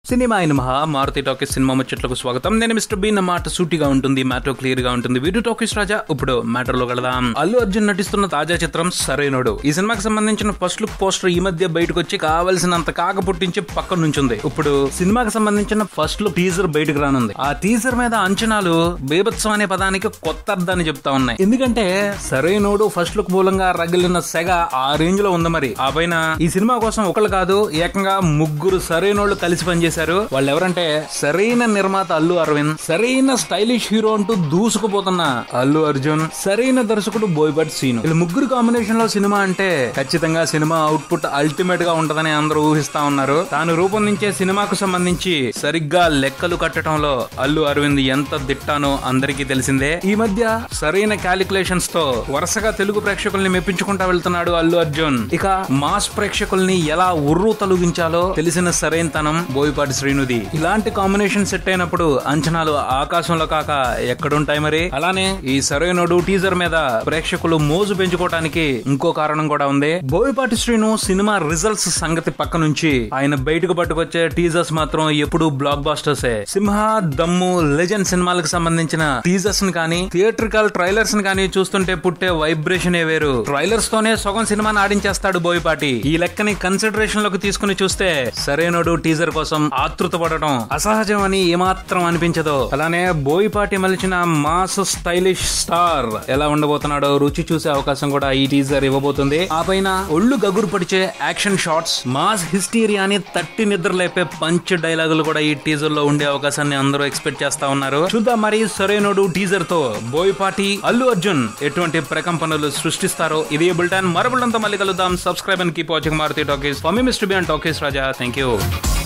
cinema అయిన మహా Maruti talkies cinema ముచ్చట్లకు స్వాగతం నేను మిస్టర్ బీన్ మాట సూటిగా ఉంటుంది మ్యాటర్ క్లియర్ గా ఉంటుంది వీడియో టాకీస్ రాజా ఇప్పుడు మ్యాటర్ లో వెళదాం అల్లు అర్జున్ నటిస్తున్న తాజా చిత్రం సరైనోడు ఈ సినిమాకి సంబంధించిన ఫస్ట్ లుక్ పోస్టర్ ఈ మధ్య బయటకు వచ్చి కావలసినంత కాక పుట్టించి పక్కన నుంచుంది ఇప్పుడు సినిమాకి సంబంధించిన ఫస్ట్ లుక్ టీజర్ బయటకు రానుంది ఆ టీజర్ మీద అంచనాలు బేబత్సం అనే పదానికి కొత్త అర్థాన్ని చెప్తా ఉన్నాయి ఎందుకంటే సరైనోడు ఫస్ట్ లుక్ మూలంగా రగిలిన సెగ ఆ రేంజ్ లో ఉంది మరి ఆ పైన ఈ సినిమా కోసం ఒకళ్ళు కాదు ఏకంగా ముగ్గురు సరైనోళ్ళు కలిసి పనిచేశారు వాళ్ళు ఎవరంటే సరైన నిర్మాత అల్లు అరవింద్ సరైన స్టైలిష్ హీరో అంటూ దూసుకుపోతున్న అల్లు అర్జున్ సరైన దర్శకుడు బోయబట్ సీను వీళ్ళు ముగ్గురు కాంబినేషన్ లో సినిమా అంటే ఖచ్చితంగా సినిమా అవుట్పుట్ అల్టిమేట్ గా ఉంటదని అందరూ ఊహిస్తా ఉన్నారు తాను రూపొందించే సినిమాకు సంబంధించి సరిగ్గా లెక్కలు కట్టడంలో అల్లు అరవింద్ ఎంత దిట్టానో అందరికీ తెలిసిందే ఈ మధ్య సరైన క్యాలిక్యులేషన్స్ తో వరుసగా తెలుగు ప్రేక్షకుల్ని మెప్పించుకుంటా వెళ్తున్నాడు అల్లు అర్జున్ ఇక మాస్ ప్రేక్షకుల్ని ఎలా ఉర్రు తొలగించాలో తెలిసిన సరైనతనం బోయపాటి శ్రీనుది ఇలాంటి కాంబినేషన్ సెట్ అయినప్పుడు అంచనాలు ఆకాశంలో కాక ఎక్కడుంటాయి మరి అలానే ఈ సరైనడు టీజర్ మీద ప్రేక్షకులు మోజు పెంచుకోవడానికి ఇంకో కారణం కూడా ఉంది బోయపాటి శ్రీను సినిమా రిజల్ట్స్ సంగతి పక్క నుంచి ఆయన బయటకు పట్టుకొచ్చే టీజర్స్ మాత్రం ఎప్పుడు బ్లాక్ బాస్టర్సే సింహ దమ్ము లెజెండ్ సినిమాలకు సంబంధించిన టీజర్స్ ని కానీ థియేట్రికల్ ట్రైలర్స్ ని కానీ చూస్తుంటే పుట్టే వైబ్రేషన్ వేరు ట్రైలర్స్ తోనే సగం సినిమాని ఆడించేస్తాడు బోయపాటి ఈ లెక్కని కన్సిడరేషన్ లోకి తీసుకుని చూస్తే సరైనడు టీజర్ కోసం ఆతృత పడటం అసహజం అని ఏమాత్రం అనిపించదు అలానే బోయపాటి మలిచిన మాస్ స్టైలిష్ స్టార్ ఎలా ఉండబోతున్నాడో రుచి చూసే అవకాశం కూడా ఈ టీజర్ ఇవ్వబోతుంది ఆ పైన ఒళ్ళు గగురు పడిచే యాక్షన్ షాట్స్ మాస్ హిస్టీరియాని తట్టి నిద్ర లేపే పంచ్ డైలాగులు కూడా ఈ టీజర్ లో ఉండే అవకాశాన్ని అందరూ ఎక్స్పెక్ట్ చేస్తా ఉన్నారు చూద్దాం మరి సరైనడు టీజర్ తో బోయపాటి అల్లు అర్జున్ ఎటువంటి ప్రకంపనలు సృష్టిస్తారో ఇది బుల్టాన్ మరబుల్టంతో మళ్ళీ కలుద్దాం subscribe and keep watching Maruthi Talkies for మీ Mr B and Talkies Raja thank you